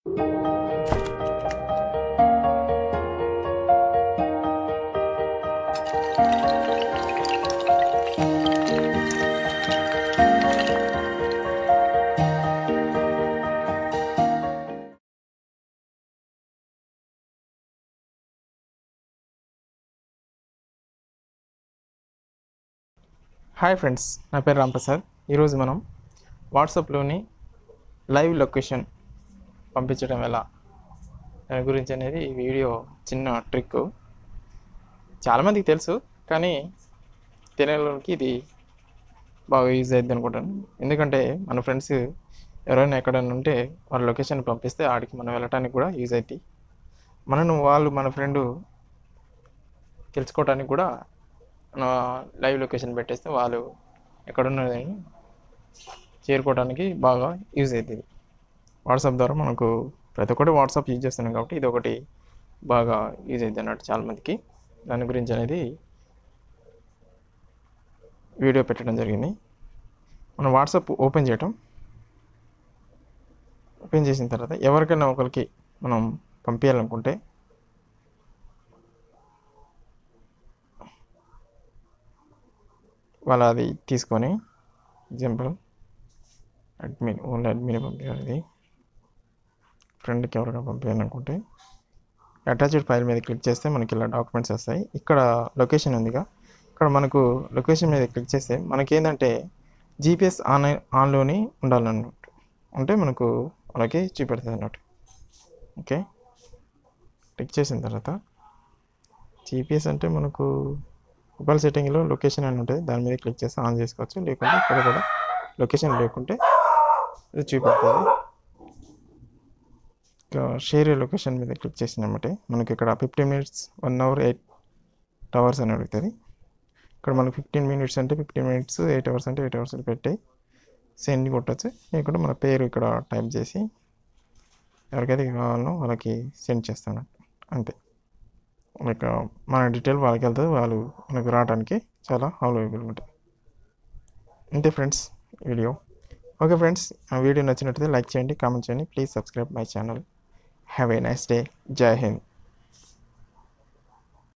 hi friends నా పేరు రాంప్రసాద్ ఈరోజు మనం వాట్సాప్లోని లైవ్ లొకేషన్ పంపించడం ఎలా దాని గురించి అనేది ఈ వీడియో చిన్న ట్రిక్ చాలామందికి తెలుసు కానీ తెలియని ఇది బాగా యూజ్ అవుతుంది అనుకుంటాను ఎందుకంటే మన ఫ్రెండ్స్ ఎవరైనా ఎక్కడైనా ఉంటే వాళ్ళ లొకేషన్ పంపిస్తే ఆడికి మనం వెళ్ళటానికి కూడా యూజ్ అవుతుంది మనను వాళ్ళు మన ఫ్రెండ్ తెలుసుకోవడానికి కూడా మన లైవ్ లొకేషన్ పెట్టేస్తే వాళ్ళు ఎక్కడున్నదని చేరుకోవడానికి బాగా యూజ్ అవుతుంది వాట్సాప్ ద్వారా మనకు ప్రతి ఒక్కటి వాట్సాప్ యూజ్ చేస్తున్నాం కాబట్టి ఇది ఒకటి బాగా యూజ్ అవుతుంది అన్నట్టు చాలామందికి దాని గురించి అనేది వీడియో పెట్టడం జరిగింది మనం వాట్సాప్ ఓపెన్ చేయటం ఓపెన్ చేసిన తర్వాత ఎవరికైనా ఒకరికి మనం పంపించాలనుకుంటే వాళ్ళ అది తీసుకొని ఎగ్జాంపుల్ అడ్మిన్ ఓన్లీ అడ్మిన్ పంపించాలి ఇది ఫ్రెండ్కి ఎవరైనా పంపించాలనుకుంటే అటాచ్డ్ ఫైల్ మీద క్లిక్ చేస్తే మనకి ఇలా డాక్యుమెంట్స్ వస్తాయి ఇక్కడ లొకేషన్ ఉందిగా ఇక్కడ మనకు లొకేషన్ మీద క్లిక్ చేస్తే మనకి ఏంటంటే జీపీఎస్ ఆన్ ఆన్లోనే ఉండాలన్నట్టు అంటే మనకు వాళ్ళకి చూపెడుతుంది అన్నట్టు ఓకే క్లిక్ చేసిన తర్వాత జీపీఎస్ అంటే మనకు మొబైల్ సెట్టింగ్లో లొకేషన్ అని ఉంటుంది దాని మీద క్లిక్ చేసి ఆన్ చేసుకోవచ్చు లేకుంటే ఇక్కడ కూడా లొకేషన్ లేకుంటే ఇది చూపెడుతుంది ఇంకా షేర్ లొకేషన్ మీద క్లిక్ చేసినామంటే మనకి ఇక్కడ fifteen minutes one hour eight hours అని అడుగుతుంది ఇక్కడ మనకు ఫిఫ్టీన్ మినిట్స్ అంటే ఫిఫ్టీన్ మినిట్స్ ఎయిట్ అవర్స్ అంటే ఎయిట్ అవర్స్ పెట్టి సెండ్ కొట్టచ్చు లేకుంటే మన పేరు ఇక్కడ టైప్ చేసి ఎవరికైతే కావాలనో వాళ్ళకి సెండ్ చేస్తాను అంతే లైక్ మన డీటెయిల్ వాళ్ళకి వెళ్తుంది వాళ్ళు మనకు రావడానికి చాలా అవైలబుల్ ఉంటుంది అంతే ఫ్రెండ్స్ వీడియో ఓకే ఫ్రెండ్స్ ఆ వీడియో నచ్చినట్లయితే లైక్ చేయండి కామెంట్ చేయండి please subscribe my channel have a nice day Jai Hind